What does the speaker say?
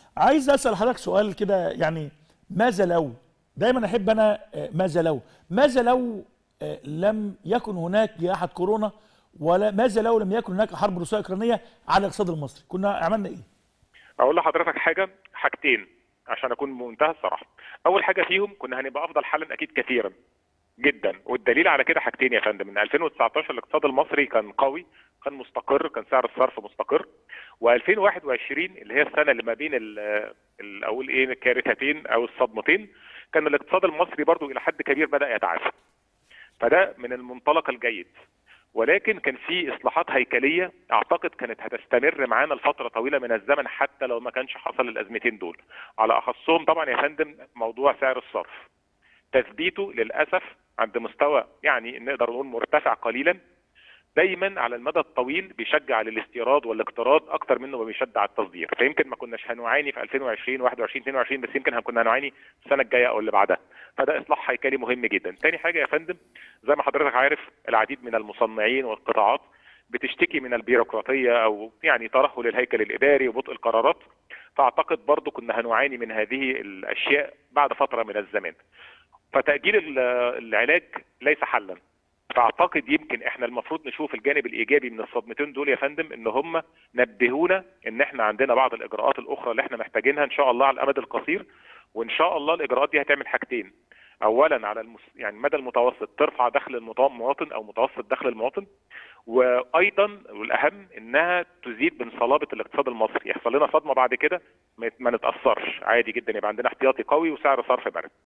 عايز اسال حضرتك سؤال كده يعني ماذا لو دايما احب انا آه، ماذا لو ماذا لو آه، لم يكن هناك جائحه كورونا ولا ماذا لو لم يكن هناك حرب روسيه اوكرانيه على الاقتصاد المصري كنا عملنا ايه اقول لحضرتك حاجه حاجتين عشان اكون بمنتهى الصراحه اول حاجه فيهم كنا هنبقى افضل حالا اكيد كثيرا جدا والدليل على كده حاجتين يا فندم من 2019 الاقتصاد المصري كان قوي كان مستقر كان سعر الصرف مستقر و2021 اللي هي السنه اللي ما بين ال- ال- اقول ايه الكارثتين او الصدمتين كان الاقتصاد المصري برضو الى حد كبير بدا يتعافى فده من المنطلق الجيد ولكن كان في اصلاحات هيكليه اعتقد كانت هتستمر معانا لفتره طويله من الزمن حتى لو ما كانش حصل الازمتين دول على اخصهم طبعا يا فندم موضوع سعر الصرف تثبيته للاسف عند مستوى يعني نقدر نقول مرتفع قليلا دايما على المدى الطويل بيشجع للاستيراد والاقتراض اكتر منه ما بيشجع التصدير فيمكن ما كناش هنعاني في 2020 21 22 بس يمكن كنا هنعاني السنه الجايه او اللي بعدها فده اصلاح هيكلي مهم جدا تاني حاجه يا فندم زي ما حضرتك عارف العديد من المصنعين والقطاعات بتشتكي من البيروقراطيه او يعني ترهل الهيكل الاداري وبطء القرارات فاعتقد برضو كنا هنعاني من هذه الاشياء بعد فتره من الزمان فتاجيل ال- العلاج ليس حلا فاعتقد يمكن احنا المفروض نشوف الجانب الايجابي من الصدمتين دول يا فندم ان هم نبهونا ان احنا عندنا بعض الاجراءات الاخرى اللي احنا محتاجينها ان شاء الله على الامد القصير وان شاء الله الاجراءات دي هتعمل حاجتين اولا على المس... يعني المدى المتوسط ترفع دخل المط- المواطن او متوسط دخل المواطن وايضا والاهم انها تزيد من صلابه الاقتصاد المصري يحصل لنا صدمه بعد كده ما ما نتاثرش عادي جدا يبقى عندنا احتياطي قوي وسعر صرف مرن